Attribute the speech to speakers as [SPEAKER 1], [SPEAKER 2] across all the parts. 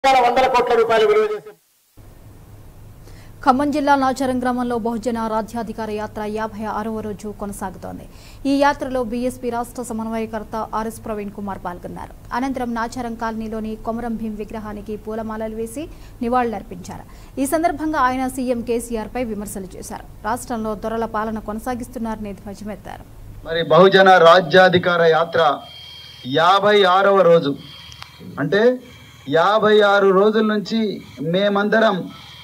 [SPEAKER 1] వేల వందల కోట్ల రూపాయలు విలువ చేసే
[SPEAKER 2] ఖమ్మం జిల్లా నాచారం గ్రామంలో బహుజన రాజ్యాధికార యాత్ర యాభై ఆరవ రోజు కొనసాగుతోంది ఈ యాత్రలో బీఎస్పీ రాష్ట్ర సమన్వయకర్త ఆర్ఎస్ ప్రవీణ్ కుమార్ పాల్గొన్నారు అనంతరం నాచారం కాలనీలోని కొమరం భీం విగ్రహానికి పూలమాలలు వేసి నివాళులర్పించారు ఈ సందర్భంగా ఆయన సీఎం కేసీఆర్ పై విమర్శలు చేశారు రాష్ట్రంలో దొరల పాలన కొనసాగిస్తున్నారని ధ్వజమెత్తారు
[SPEAKER 3] మరి బహుజన రాజ్యాధికార యాత్ర యాభై ఆరవ రోజు అంటే యాభై ఆరు రోజుల నుంచి మేమందరం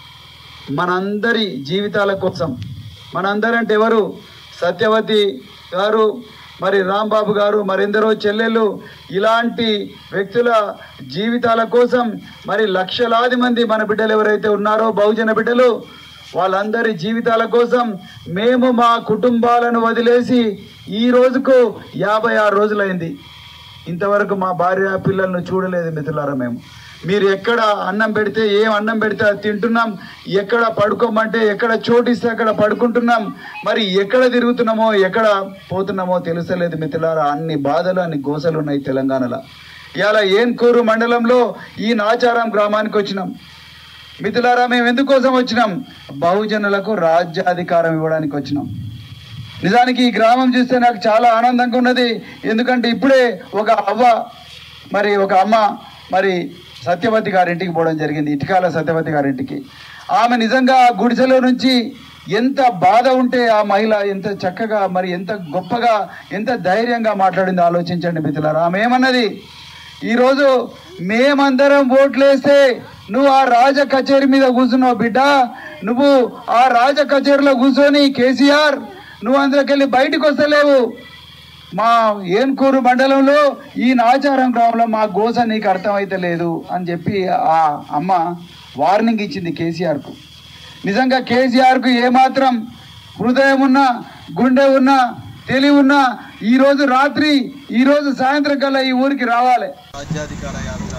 [SPEAKER 3] మనందరి జీవితాల కోసం మనందరంటే ఎవరు సత్యవతి గారు మరి రాంబాబు గారు మరెందరో చెల్లెళ్ళు ఇలాంటి వ్యక్తుల జీవితాల కోసం మరి లక్షలాది మంది మన బిడ్డలు ఎవరైతే ఉన్నారో బహుజన బిడ్డలు వాళ్ళందరి జీవితాల కోసం మేము మా కుటుంబాలను వదిలేసి ఈ రోజుకు యాభై ఆరు రోజులైంది ఇంతవరకు మా భార్య పిల్లలను చూడలేదు మిత్రులారా మేము మీరు ఎక్కడ అన్నం పెడితే ఏం అన్నం పెడితే అది తింటున్నాం ఎక్కడ పడుకోమంటే ఎక్కడ చోటిస్తే అక్కడ పడుకుంటున్నాం మరి ఎక్కడ తిరుగుతున్నామో ఎక్కడ పోతున్నామో తెలుసలేదు మిత్రులారా అన్ని బాధలు అన్ని గోసలు ఉన్నాయి తెలంగాణలో ఇవాళ ఏన్కూరు మండలంలో ఈ నాచారం గ్రామానికి వచ్చినాం మిత్రులారా మేము ఎందుకోసం వచ్చినాం బహుజనులకు రాజ్యాధికారం ఇవ్వడానికి వచ్చినాం నిజానికి ఈ గ్రామం చూస్తే నాకు చాలా ఆనందంగా ఉన్నది ఎందుకంటే ఇప్పుడే ఒక అవ్వ మరి ఒక అమ్మ మరి సత్యవతి గారింటికి పోవడం జరిగింది ఇటుకాల సత్యవతి గారింటికి ఆమె నిజంగా ఆ గుడిసెలో నుంచి ఎంత బాధ ఉంటే ఆ మహిళ ఎంత చక్కగా మరి ఎంత గొప్పగా ఎంత ధైర్యంగా మాట్లాడిందో ఆలోచించండి మిత్రులారా ఆమె ఏమన్నది ఈరోజు మేమందరం ఓట్లేస్తే నువ్వు ఆ రాజ కచేరీ మీద కూర్చున్నావు బిడ్డ నువ్వు ఆ రాజ కచేరీలో కూర్చొని కేసీఆర్ నువ్వు అందులోకి వెళ్ళి బయటకు వస్తలేవు మా ఏన్కూరు మండలంలో ఈ నాచారం గ్రామంలో మా గోస నీకు అర్థమైతే లేదు అని చెప్పి ఆ అమ్మ వార్నింగ్ ఇచ్చింది కేసీఆర్కు నిజంగా కేసీఆర్కు ఏమాత్రం హృదయం ఉన్నా గుండె ఉన్నా తెలివి ఉన్నా ఈరోజు రాత్రి ఈరోజు సాయంత్రం కల్లా ఈ ఊరికి రావాలి
[SPEAKER 4] రాజ్యాధికార యాత్ర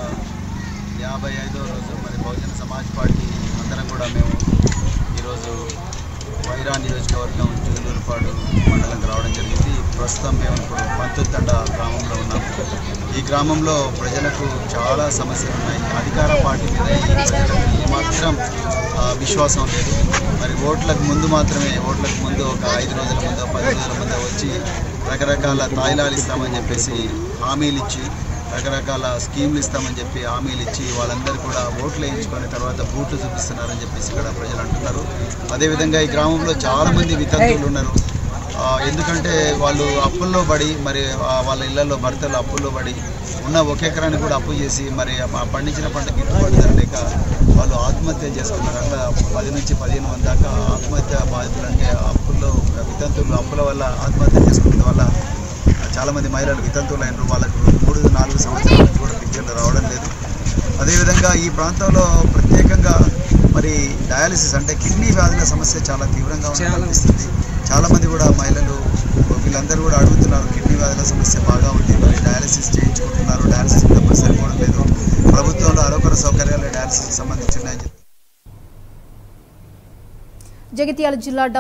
[SPEAKER 4] యాభై ఐదో రోజు మరి బహుజన సమాజ్ పార్టీ అందరం కూడా మేము ఈరోజు వైరా నియోజకవర్గం జూలూరుపాడు మండలంకి రావడం జరిగింది ప్రస్తుతం మేము ఇప్పుడు పంతుతండ గ్రామంలో ఉన్నాము ఈ గ్రామంలో ప్రజలకు చాలా సమస్యలు ఉన్నాయి అధికార పార్టీ మీద ఈ ప్రజలకు ఏమాత్రం ఆ, విశ్వాసం లేదు మరి ఓట్లకు ముందు మాత్రమే ఓట్లకు ముందు ఒక ఐదు రోజుల ముందు పది రోజుల ముందు వచ్చి రకరకాల తాయిలాలు ఇస్తామని చెప్పేసి హామీలు ఇచ్చి రకరకాల స్కీమ్లు ఇస్తామని చెప్పి హామీలు ఇచ్చి వాళ్ళందరూ కూడా ఓట్లు వేయించుకొని తర్వాత బూట్లు చూపిస్తున్నారని చెప్పేసి ఇక్కడ ప్రజలు అంటున్నారు అదేవిధంగా ఈ గ్రామంలో చాలామంది వితంతువులు ఉన్నారు ఆ, ఎందుకంటే వాళ్ళు అప్పుల్లో పడి మరి ఆ, వాళ్ళ ఇళ్లలో భర్తలు అప్పుల్లో పడి ఉన్న ఒక ఎకరాన్ని కూడా అప్పు చేసి మరి ఆ పండించిన పంట గిట్టుబాటు ధర లేక వాళ్ళు ఆత్మహత్య చేసుకున్నారు అట్లా పది నుంచి పదిహేను మంది దాకా ఆత్మహత్య బాధితులు అంటే అప్పుల్లో వితంతువులు అప్పుల వల్ల ఆత్మహత్య చేసుకున్న వల్ల చాలామంది మహిళలు వితంతువులు అయినారు వాళ్ళకు మూడు నాలుగు సంవత్సరాల నుంచి కూడా పింఛన్లు రావడం లేదు అదేవిధంగా ఈ ప్రాంతంలో ప్రత్యేకంగా మరి డయాలిసిస్ అంటే కిడ్నీ వ్యాధుల సమస్య చాలా తీవ్రంగా ఉన్నట్టు అనిపిస్తుంది చాలామంది కూడా మహిళలు వీళ్ళందరూ కూడా అడుగుతున్నారు కిడ్నీ వ్యాధుల సమస్య బాగా ఉంది మరి డయాలిసిస్ చేయించుకుంటున్నారు డయాలిసిస్ డబ్బులు సరిపోవడం లేదు ప్రభుత్వంలో ఆరోగ్య సౌకర్యాలు డయాలిసిస్కి సంబంధించి ఉన్నాయని చెప్పి
[SPEAKER 2] జగిత్యాల జిల్లా